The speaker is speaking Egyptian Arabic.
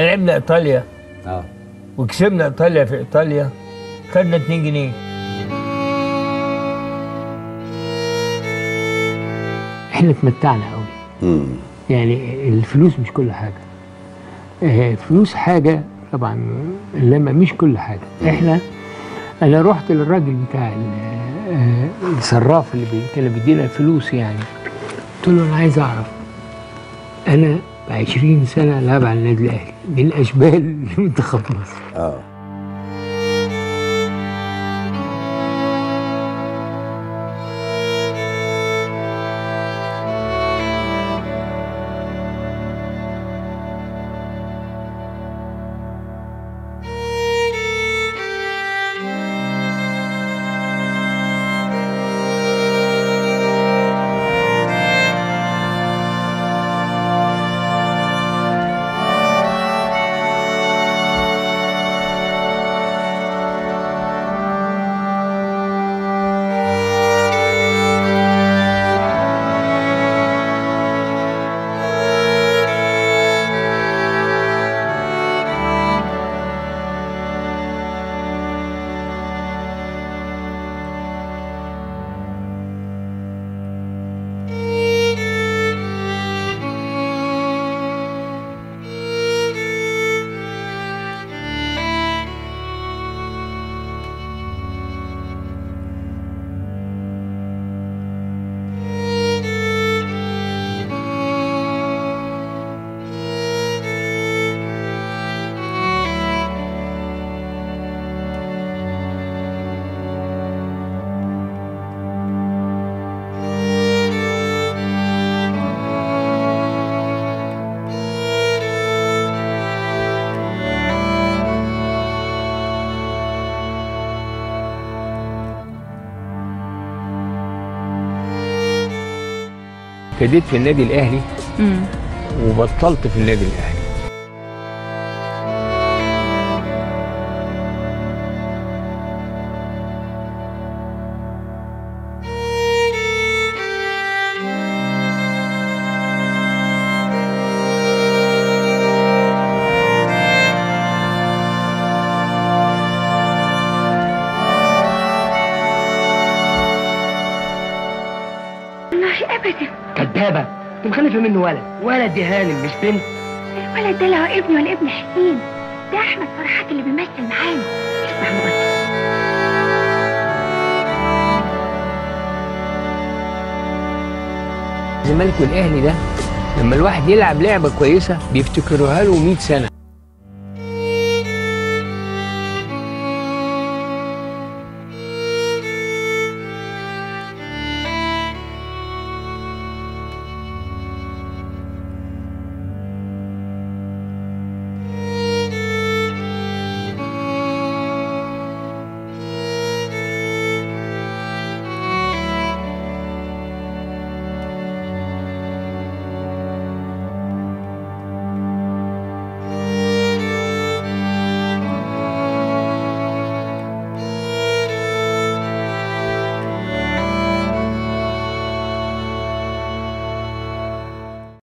لعبنا ايطاليا اه وكسبنا ايطاليا في ايطاليا خدنا 2 جنيه احنا اتمتعنا قوي امم يعني الفلوس مش كل حاجه آه، الفلوس حاجه طبعا انما مش كل حاجه احنا انا رحت للراجل بتاع ال- آه، الصراف اللي بي- كان بيدينا الفلوس يعني قلت له انا عايز اعرف انا ب 20 سنه لعب على النادي الاهلي من اشبال لمنتخب مصر اه ابتديت في النادي الاهلي امم وبطلت في النادي الاهلي والله ابدا كدابه انت مخلفه منه ولد ولد يا هانم مش بنت الولد ده لا هو ابني ولا ابن حسين ده احمد فرحات اللي بيمثل معانا اسمع مقدم الزمالك والاهلي ده لما الواحد يلعب لعبه كويسه بيفتكروها له 100 سنه